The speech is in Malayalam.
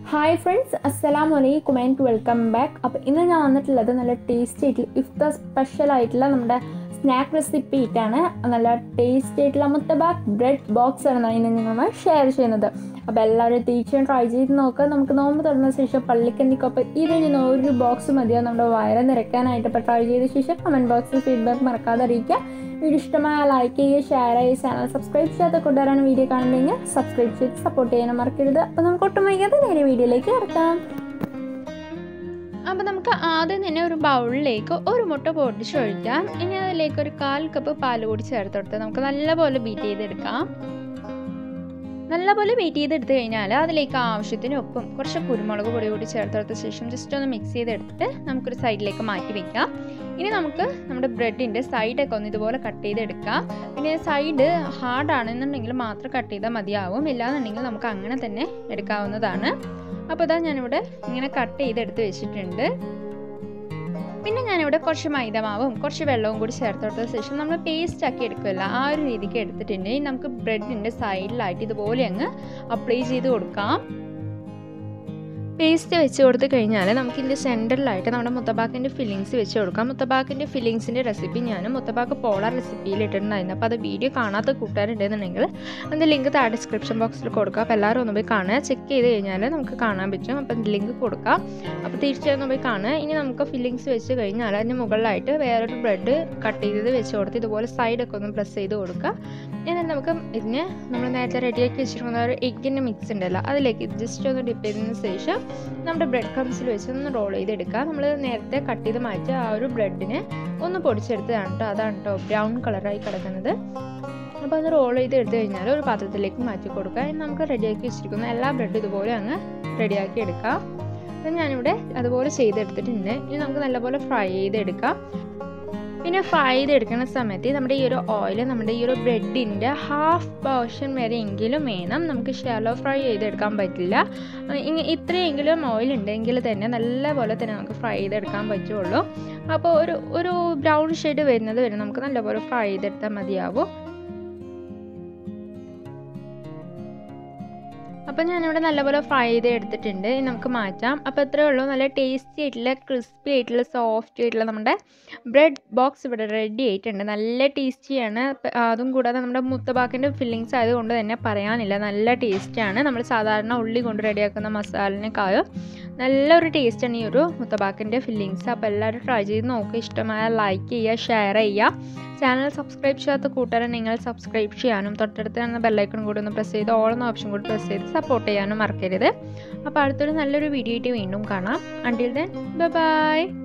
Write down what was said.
ഹായ് ഫ്രണ്ട്സ് അസ്സലാം വലൈക്കും ആൻഡ് വെൽക്കം ബാക്ക് അപ്പോൾ ഇന്ന് ഞാൻ വന്നിട്ടുള്ളത് നല്ല ടേസ്റ്റി ആയിട്ടുള്ള ഇഫ്ത സ്പെഷ്യൽ ആയിട്ടുള്ള നമ്മുടെ സ്നാക്ക് റെസിപ്പി ആയിട്ടാണ് നല്ല ടേസ്റ്റി ആയിട്ടുള്ള മുത്തബാക്ക് ബ്രെഡ് ബോക്സ് ആണ് ഇന്ന് നിങ്ങൾ ഷെയർ ചെയ്യുന്നത് അപ്പോൾ എല്ലാവരും തീർച്ചയായും ട്രൈ ചെയ്ത് നോക്കുക നമുക്ക് നോമ്പ് തുറന്ന ശേഷം പള്ളിക്കന്നിക്കൊപ്പം ഇതിന് ഒരു ബോക്സ് മതിയോ നമ്മുടെ വയറ് നിറയ്ക്കാനായിട്ട് അപ്പോൾ ട്രൈ ചെയ്ത ശേഷം കമൻറ്റ് ബോക്സിൽ ഫീഡ്ബാക്ക് മറക്കാതെ അറിയിക്കുക വീഡിയോ ഇഷ്ടമായ ലൈക്ക് ചെയ്യുക ഷെയർ ചെയ്യുക ചാനൽ സബ്സ്ക്രൈബ് ചെയ്യാത്ത കൂട്ടുകാരാണ് വീഡിയോ കാണുന്നതെങ്കിൽ സബ്സ്ക്രൈബ് ചെയ്ത് സപ്പോർട്ട് ചെയ്യാനും മറക്കരുത് അപ്പോൾ നമുക്ക് ഒട്ടും വൈകാതെ നേരെ വീഡിയോയിലേക്ക് കിടക്കാം അപ്പോൾ നമുക്ക് ആദ്യം തന്നെ ഒരു ബൗളിലേക്ക് ഒരു മുട്ട പൊടിച്ച് ഒഴിക്കാം ഇനി അതിലേക്ക് ഒരു കാൽ കപ്പ് പാൽ കൂടി ചേർത്ത് കൊടുത്ത് നമുക്ക് നല്ലപോലെ ബീറ്റ് ചെയ്തെടുക്കാം നല്ലപോലെ ബീറ്റ് ചെയ്തെടുത്ത് കഴിഞ്ഞാൽ അതിലേക്ക് ആവശ്യത്തിന് ഉപ്പും കുറച്ച് കുരുമുളക് പൊടി കൂടി ചേർത്ത് കൊടുത്ത ശേഷം ജസ്റ്റ് ഒന്ന് മിക്സ് ചെയ്തെടുത്തിട്ട് നമുക്കൊരു സൈഡിലേക്ക് മാറ്റി വെക്കാം ഇനി നമുക്ക് നമ്മുടെ ബ്രെഡിൻ്റെ സൈഡൊക്കെ ഒന്ന് ഇതുപോലെ കട്ട് ചെയ്തെടുക്കാം പിന്നെ സൈഡ് ഹാർഡാണെന്നുണ്ടെങ്കിൽ മാത്രം കട്ട് ചെയ്താൽ മതിയാവും ഇല്ലാന്നുണ്ടെങ്കിൽ നമുക്ക് അങ്ങനെ തന്നെ എടുക്കാവുന്നതാണ് അപ്പോൾ ഇതാ ഞാനിവിടെ ഇങ്ങനെ കട്ട് ചെയ്തെടുത്ത് വെച്ചിട്ടുണ്ട് പിന്നെ ഞാനിവിടെ കുറച്ച് മൈദമാവും കുറച്ച് വെള്ളവും കൂടി ചേർത്ത് കൊടുത്ത ശേഷം നമ്മൾ പേസ്റ്റ് ആക്കി എടുക്കുമല്ലോ ആ ഒരു രീതിക്ക് എടുത്തിട്ടുണ്ട് ഇനി നമുക്ക് ബ്രെഡിൻ്റെ സൈഡിലായിട്ട് ഇതുപോലെ അങ്ങ് അപ്ലൈ ചെയ്ത് കൊടുക്കാം പേസ്റ്റ് വെച്ച് കൊടുത്ത് കഴിഞ്ഞാൽ നമുക്ക് ഇതിൻ്റെ സെൻറ്ററിലായിട്ട് നമ്മുടെ മുത്തബാക്കിൻ്റെ ഫില്ലിങ്സ് വെച്ച് കൊടുക്കാം മുത്തബാക്കിൻ്റെ ഫില്ലിങ്സിൻ്റെ റെസിപ്പി ഞാൻ മുത്തബാക്ക് പോളാർ റെസിപ്പിയിൽ ഇട്ടിട്ടുണ്ടായിരുന്നു അപ്പോൾ അത് വീഡിയോ കാണാത്ത കൂട്ടുകാരുണ്ടെന്നുണ്ടെങ്കിൽ അതിൻ്റെ ലിങ്ക് താഴെ ഡിസ്ക്രിപ്ഷൻ ബോക്സിൽ കൊടുക്കുക അപ്പോൾ എല്ലാവരും ഒന്ന് പോയി കാണുക ചെക്ക് ചെയ്ത് കഴിഞ്ഞാൽ നമുക്ക് കാണാൻ പറ്റും അപ്പോൾ ലിങ്ക് കൊടുക്കാം അപ്പോൾ തീർച്ചയായും ഒന്ന് പോയി കാണുക ഇനി നമുക്ക് ഫില്ലിങ്സ് വെച്ച് കഴിഞ്ഞാൽ അതിൻ്റെ മുകളിലായിട്ട് വേറൊരു ബ്രെഡ് കട്ട് ചെയ്തത് വെച്ച് കൊടുത്ത് ഇതുപോലെ സൈഡൊക്കെ ഒന്ന് പ്രസ് ചെയ്ത് കൊടുക്കുക എന്നിട്ട് നമുക്ക് ഇതിന് നമ്മൾ നേരത്തെ റെഡിയാക്കി വെച്ചിരിക്കുന്ന ഒരു എഗ്ഗിൻ്റെ മിക്സ് ഉണ്ടല്ലോ അതിലേക്ക് ജസ്റ്റ് ഒന്ന് ഡിപ്പ് ചെയ്തതിന് ശേഷം നമ്മുടെ ബ്രെഡ് ക്രംസിൽ വെച്ച് ഒന്ന് റോൾ ചെയ്തെടുക്കുക നമ്മൾ നേരത്തെ കട്ട് ചെയ്ത് മാറ്റിയ ആ ഒരു ബ്രെഡിനെ ഒന്ന് പൊടിച്ചെടുത്തതാണ് കേട്ടോ അതാണ് കേട്ടോ ബ്രൗൺ കളറായി കിടക്കുന്നത് അപ്പോൾ അത് റോൾ ചെയ്ത് എടുത്തു കഴിഞ്ഞാൽ ഒരു പാത്രത്തിലേക്ക് മാറ്റി കൊടുക്കുക ഇനി നമുക്ക് റെഡിയാക്കി വെച്ചിരിക്കുന്ന എല്ലാ ബ്രെഡും ഇതുപോലെ അങ്ങ് റെഡിയാക്കി എടുക്കാം അപ്പം ഞാനിവിടെ അതുപോലെ ചെയ്തെടുത്തിട്ടുണ്ട് ഇനി നമുക്ക് നല്ലപോലെ ഫ്രൈ ചെയ്തെടുക്കാം പിന്നെ ഫ്രൈ ചെയ്തെടുക്കുന്ന സമയത്ത് നമ്മുടെ ഈ ഒരു ഓയിൽ നമ്മുടെ ഈ ഒരു ബ്രെഡിൻ്റെ ഹാഫ് പോർഷൻ വരെ എങ്കിലും വേണം നമുക്ക് ഷാലോ ഫ്രൈ ചെയ്തെടുക്കാൻ പറ്റില്ല ഇത്രയെങ്കിലും ഓയിൽ ഉണ്ടെങ്കിൽ തന്നെ നല്ലപോലെ തന്നെ നമുക്ക് ഫ്രൈ ചെയ്തെടുക്കാൻ പറ്റുള്ളൂ അപ്പോൾ ഒരു ഒരു ബ്രൗൺ ഷെയ്ഡ് വരുന്നത് വരെ നമുക്ക് നല്ലപോലെ ഫ്രൈ ചെയ്തെടുത്താൽ മതിയാവും അപ്പോൾ ഞാനിവിടെ നല്ലപോലെ ഫ്രൈ ചെയ്ത് എടുത്തിട്ടുണ്ട് ഇനി നമുക്ക് മാറ്റാം അപ്പോൾ ഇത്രയേ ഉള്ളൂ നല്ല ടേസ്റ്റി ആയിട്ടുള്ള ക്രിസ്പി ആയിട്ടുള്ള സോഫ്റ്റ് ആയിട്ടുള്ള നമ്മുടെ ബ്രെഡ് ബോക്സ് ഇവിടെ റെഡി ആയിട്ടുണ്ട് നല്ല ടേസ്റ്റിയാണ് അതും കൂടാതെ നമ്മുടെ മുത്തബാക്കിൻ്റെ ഫില്ലിങ്സ് ആയതുകൊണ്ട് തന്നെ പറയാനില്ല നല്ല ടേസ്റ്റാണ് നമ്മൾ സാധാരണ ഉള്ളി കൊണ്ട് റെഡിയാക്കുന്ന മസാലിനേക്കാളും നല്ലൊരു ടേസ്റ്റാണ് ഈ ഒരു മുത്തബാക്കിൻ്റെ ഫില്ലിങ്സ് അപ്പോൾ എല്ലാവരും ട്രൈ ചെയ്ത് നോക്കുക ഇഷ്ടമായ ലൈക്ക് ചെയ്യുക ഷെയർ ചെയ്യുക ചാനൽ സബ്സ്ക്രൈബ് ചെയ്യാത്ത കൂട്ടുകാരെ നിങ്ങൾ സബ്സ്ക്രൈബ് ചെയ്യാനും തൊട്ടടുത്ത് കാണുന്ന ബെല്ലൈക്കൺ കൂടി ഒന്ന് പ്രസ് ചെയ്ത് ഓൾ എന്ന ഓപ്ഷൻ കൂടി പ്രസ് ചെയ്ത് സപ്പോർട്ട് ചെയ്യാനും മറക്കരുത് അപ്പോൾ അടുത്തൊരു നല്ലൊരു വീഡിയോ ആയിട്ട് വീണ്ടും കാണാം അണ്ടിൽ ദെൻ ബൈ